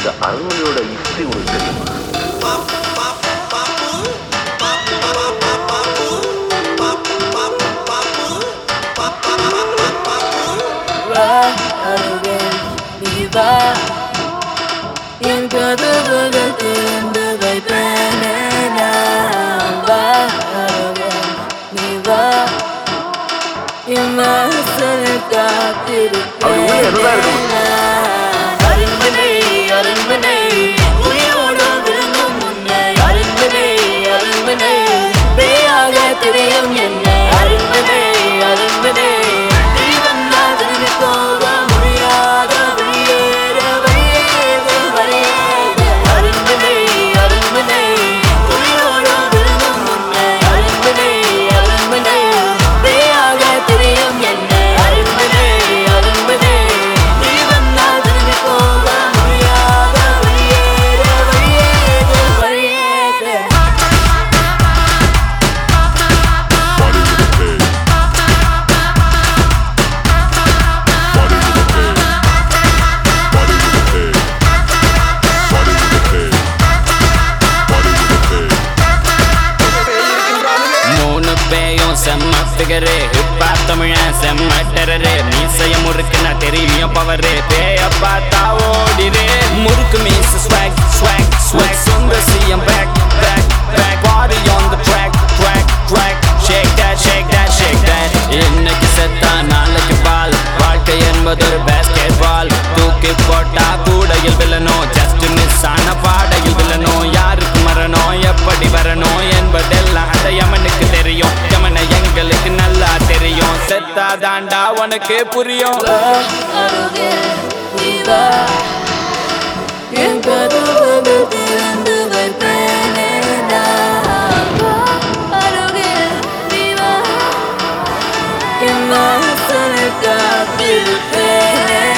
இந்த அரண்மனையோட ஹிஸ்டரி உனக்கு தெரியுமா வா அருகில் நீ வா என் கதவுகள் திறந்து வைப்பேனே நான் வா அருகில் நீ வா என் வாசல் காத்திருப்பேனே நான். அருண்மனை அருண்மனை உயிரோடு விழுங்கும் முன்னே அருண்மனை அருண்மனை பேயாக தெரியும் என்ன அருண்மனை அருண்மனை நீ வந்தால் திரும்பி போக முடியாத வெளியேற வெளியேற வெளியேற அருண்மனை அருண்மனை உயிரோடு விழுங்கும் முன்னே அருண்மனை அருண்மனை பேயாக தெரியும் என்ன அருண்மனை அருண்மனை நீ வந்தால் திரும்பி போக முடியாத வெளியேற வெளியேற வெளியேற Party with the pig. Party with the pig. Party with the pig. Party with the pig. Party with the pig. மூணு பேயும் செம்ம ஃபிகரு ஹிப்பா தமிழன் செம்ம டெரரு மீசைய முறுக்கு நான் தெரியும் பவரு பேய பார்த்தா ஓடிரு முறுக்கு மீச ஸ்வாக் ஸ்வாக் ஸ்வாக் சொந்த CM back back back body on the track track track shake that shake that shake that இன்னைக்கு செத்தா நாளைக்கு பால் வாழ்க்கை என்பது ஒரு பேஸ்கெட் பால் தூக்கி போட்டா கூடையில் வில்லணும் ஜஸ்ட் மிஸ் ஆன பாடையில் வில்லணும் யாருக்கு மரணம் எப்படி வரணும் என்பதெல்லாம் அந்த யமனுக்கு தெரியும் யமனை எங்களுக்கு நல்லா தெரியும் செத்தா தாண்டா உனக்கு புரியும் அருகில் நீ வா என் கதவுகள் திறந்து வைப்பேனே நான் வா அருகில் நீ வா என் வாசல் காத்திருப்பேனே